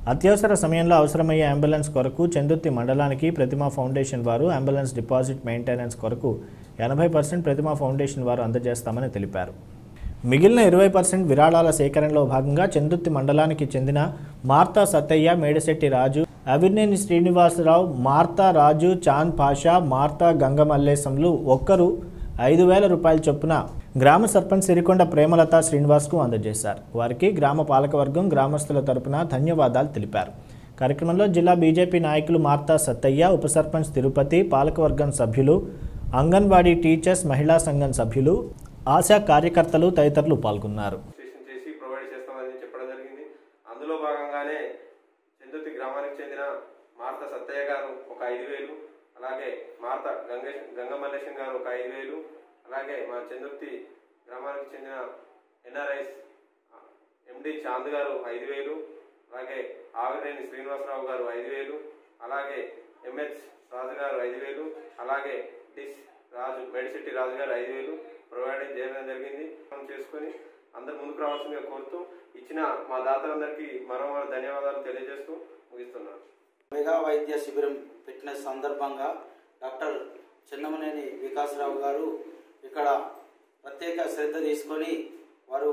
అత్యవసర సమయంలో అవసరమయ్యే అంబులెన్స్ కొరకు చందుర్తి మండలానికి ప్రతిమా ఫౌండేషన్ వారు అంబులెన్స్ డిపాజిట్ మెయింటెనెన్స్ కొరకు ఎనభై పర్సెంట్ ప్రతిమా ఫౌండేషన్ వారు అందజేస్తామని తెలిపారు మిగిలిన ఇరవై పర్సెంట్ విరాళాల సేకరణలో భాగంగా చందుర్తి మండలానికి చెందిన మార్తా సత్తయ్య మేడిశెట్టి రాజు అవినేని శ్రీనివాసరావు మార్తా రాజు చాంద్ పాషా మార్తా గంగమల్లేశంలు ఒక్కరు ఐదు వేల రూపాయల చొప్పున గ్రామ సర్పంచ్ సిరికొండ ప్రేమలత శ్రీనివాస్కు అందజేశారు వారికి గ్రామ పాలకవర్గం గ్రామస్తుల తరపున ధన్యవాదాలు తెలిపారు కార్యక్రమంలో జిల్లా బీజేపీ నాయకులు మార్తా సత్తయ్య ఉప సర్పంచ్ తిరుపతి పాలకవర్గం సభ్యులు అంగన్వాడీ టీచర్స్ మహిళా సంఘం సభ్యులు ఆశా కార్యకర్తలు తదితరులు పాల్గొన్నారు రిజిస్ట్రేషన్ చేసి ప్రొవైడ్ చేస్తామని చెప్పడం జరిగింది అందులో భాగంగానే చందుర్తి గ్రామానికి చెందిన మార్త సత్తయ్య గారు ఒక ఐదు వేలు అలాగే మార్త గంగ గంగమల్లేశం గారు ఒక ఐదు వేలు అలాగే మా చందుర్తి గ్రామానికి చెందిన ఎన్ఆర్ఐస్ ఎండి చాంద్ గారు ఐదు వేలు అలాగే ఆవిరేని శ్రీనివాసరావు గారు ఐదు వేలు అలాగే ఎంహెచ్ రాజు గారు ఐదు వేలు అలాగే డిస్ రాజు మేడిశెట్టి రాజు గారు ఐదు వేలు ప్రొవైడింగ్ చేయడం జరిగింది మనం చేసుకొని అందరు ముందుకు రావాల్సిందిగా కోరుతూ ఇచ్చిన మా దాతలందరికీ మరో మరో ధన్యవాదాలు తెలియజేస్తూ ముగిస్తున్నాను మెగా వైద్య శిబిరం పెట్టిన సందర్భంగా డాక్టర్ చిన్నమనేని వికాసరావు గారు ఇక్కడ ప్రత్యేక శ్రద్ధ తీసుకొని వారు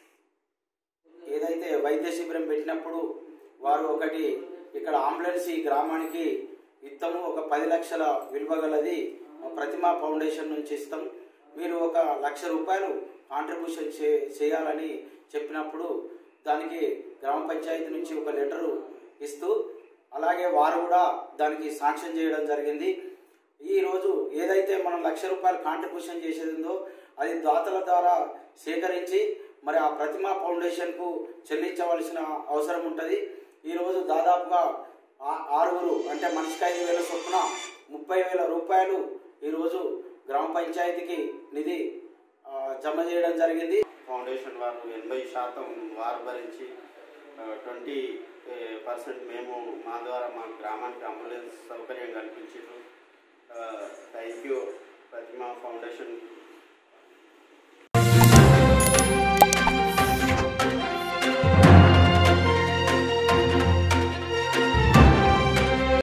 ఏదైతే వైద్య శిబిరం పెట్టినప్పుడు వారు ఒకటి ఇక్కడ అంబులెన్స్ ఈ గ్రామానికి ఇస్తాము ఒక పది లక్షల విలువ గలది ప్రతిమా ఫౌండేషన్ నుంచి ఇస్తాం మీరు ఒక లక్ష రూపాయలు కాంట్రిబ్యూషన్ చే చేయాలని చెప్పినప్పుడు దానికి గ్రామ పంచాయతీ నుంచి ఒక లెటరు ఇస్తూ అలాగే వారు కూడా దానికి సాంక్షన్ చేయడం జరిగింది ఈ రోజు ఏదైతే మనం లక్ష రూపాయలు కాంట్రిబ్యూషన్ చేసేది ఉందో అది దాతల ద్వారా సేకరించి మరి ఆ ప్రతిమా ఫౌండేషన్కు చెల్లించవలసిన అవసరం ఉంటుంది ఈరోజు దాదాపుగా ఆ- ఆరుగురు అంటే మనిషికి ఐదు వేల చొప్పున ముప్పై వేల రూపాయలు ఈరోజు గ్రామ పంచాయతీకి నిధి ఆ, జమ చేయడం జరిగింది ఫౌండేషన్ వారు ఎనభై శాతం వారు భరించి ట్వంటీ పర్సెంట్ మేము మా ద్వారా మా గ్రామానికి అంబులెన్స్ సౌకర్యం కల్పించారు థ్యాంక్ యూ ప్రతిమా ఫౌండేషన్